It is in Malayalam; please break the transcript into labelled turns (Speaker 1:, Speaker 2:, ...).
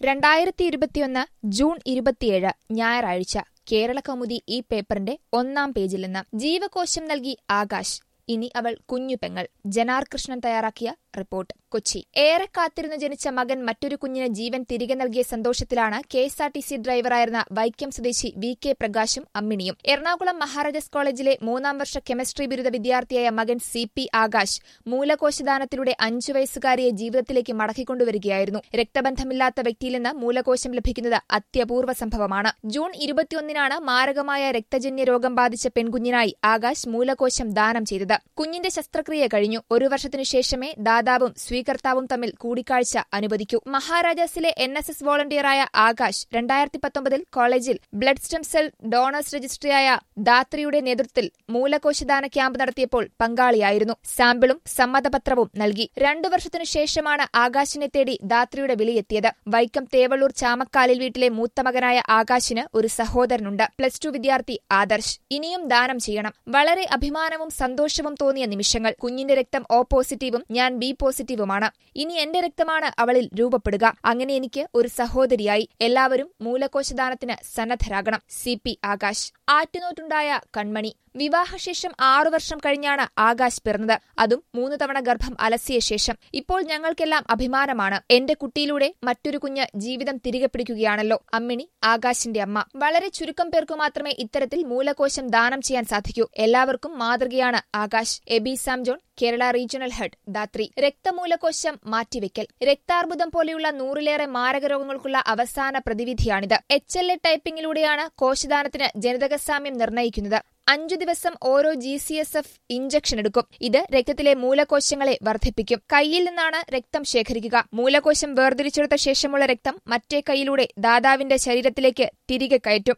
Speaker 1: രണ്ടായിരത്തി ഇരുപത്തിയൊന്ന് ജൂൺ ഇരുപത്തിയേഴ് ഞായറാഴ്ച കേരള കൗമുദി ഈ പേപ്പറിന്റെ ഒന്നാം പേജിൽ നിന്ന് ജീവകോശം നൽകി ആകാശ് ഇനി അവൾ കുഞ്ഞുപെങ്ങൾ ജനാർ കൃഷ്ണൻ തയ്യാറാക്കിയ റിപ്പോർട്ട് കൊച്ചി ഏറെ കാത്തിരുന്നു ജനിച്ച മകൻ മറ്റൊരു കുഞ്ഞിന് ജീവൻ തിരികെ നൽകിയ സന്തോഷത്തിലാണ് K S R T C ഡ്രൈവറായിരുന്ന വൈക്കം സ്വദേശി വി കെ പ്രകാശും അമ്മിണിയും എറണാകുളം മഹാരാജാസ് കോളേജിലെ മൂന്നാം വർഷ കെമിസ്ട്രി ബിരുദ വിദ്യാർത്ഥിയായ മകൻ സി പി ആകാശ് മൂലകോശദാനത്തിലൂടെ അഞ്ചു വയസ്സുകാരിയെ ജീവിതത്തിലേക്ക് മടക്കിക്കൊണ്ടുവരികയായിരുന്നു രക്തബന്ധമില്ലാത്ത വ്യക്തിയിൽ നിന്ന് മൂലകോശം ലഭിക്കുന്നത് അത്യപൂർവ സംഭവമാണ് ജൂൺ ഇരുപത്തിയൊന്നിനാണ് മാരകമായ രക്തജന്യ രോഗം ബാധിച്ച പെൺകുഞ്ഞിനായി ആകാശ് മൂലകോശം ദാനം ചെയ്തത് കുഞ്ഞിന്റെ ശസ്ത്രക്രിയ കഴിഞ്ഞു ഒരു വർഷത്തിനു ശേഷമേ ദാതാവും സ്വീകർത്താവും തമ്മിൽ കൂടിക്കാഴ്ച അനുവദിക്കൂ മഹാരാജാസിലെ എൻ എസ് എസ് വോളണ്ടിയറായ ആകാശ് രണ്ടായിരത്തി പത്തൊമ്പതിൽ കോളേജിൽ ബ്ലഡ് സ്റ്റെം സെൽ ഡോണേഴ്സ് രജിസ്ട്രിയായ ദാത്രിയുടെ നേതൃത്വത്തിൽ മൂലകോശദാന ക്യാമ്പ് നടത്തിയപ്പോൾ പങ്കാളിയായിരുന്നു സാമ്പിളും സമ്മതപത്രവും നൽകി രണ്ടു വർഷത്തിനു ശേഷമാണ് ആകാശിനെ തേടി ദാത്രിയുടെ വിളിയെത്തിയത് വൈക്കം തേവള്ളൂർ ചാമക്കാലിൽ വീട്ടിലെ മൂത്തമകനായ ആകാശിന് ഒരു സഹോദരനുണ്ട് പ്ലസ് ടു വിദ്യാർത്ഥി ആദർശ് ഇനിയും ദാനം ചെയ്യണം വളരെ അഭിമാനവും സന്തോഷവും തോന്നിയ നിമിഷങ്ങൾ കുഞ്ഞിന്റെ രക്തം ഓ പോസിറ്റീവും ഞാൻ ബി പോസിറ്റീവുമാണ് ഇനി എന്റെ രക്തമാണ് അവളിൽ രൂപപ്പെടുക അങ്ങനെ എനിക്ക് ഒരു സഹോദരിയായി എല്ലാവരും മൂലകോശദാനത്തിന് സന്നദ്ധരാകണം സി പി ആകാശ് ആറ്റുനോറ്റുണ്ടായ കൺമണി വിവാഹശേഷം ആറു വർഷം കഴിഞ്ഞാണ് ആകാശ് പിറന്നത് അതും മൂന്ന് തവണ ഗർഭം അലസിയ ശേഷം ഇപ്പോൾ ഞങ്ങൾക്കെല്ലാം അഭിമാനമാണ് എന്റെ കുട്ടിയിലൂടെ മറ്റൊരു കുഞ്ഞ് ജീവിതം തിരികെ പിടിക്കുകയാണല്ലോ അമ്മിണി ആകാശിന്റെ അമ്മ വളരെ ചുരുക്കം പേർക്കു മാത്രമേ ഇത്തരത്തിൽ മൂലകോശം ദാനം ചെയ്യാൻ സാധിക്കൂ എല്ലാവർക്കും മാതൃകയാണ് Akash Eby Sam John Kerala regional head Dathri രക്തമൂലകോശം മാറ്റിവെക്കൽ രക്താർബുദം പോലെയുള്ള നൂറിലേറെ മാരക രോഗങ്ങൾക്കുള്ള അവസാന പ്രതിവിധിയാണിത് എച്ച് എൽ എ ടൈപ്പിംഗിലൂടെയാണ് കോശദാനത്തിന് ജനിതകസാമ്യം നിർണ്ണയിക്കുന്നത് അഞ്ചു ദിവസം ഓരോ G C S F injection എടുക്കും ഇത് രക്തത്തിലെ മൂലകോശങ്ങളെ വർദ്ധിപ്പിക്കും കൈയിൽ നിന്നാണ് രക്തം ശേഖരിക്കുക മൂലകോശം വേർതിരിച്ചെടുത്ത ശേഷമുള്ള രക്തം മറ്റേ കൈയിലൂടെ ദാതാവിന്റെ ശരീരത്തിലേക്ക് തിരികെ കയറ്റും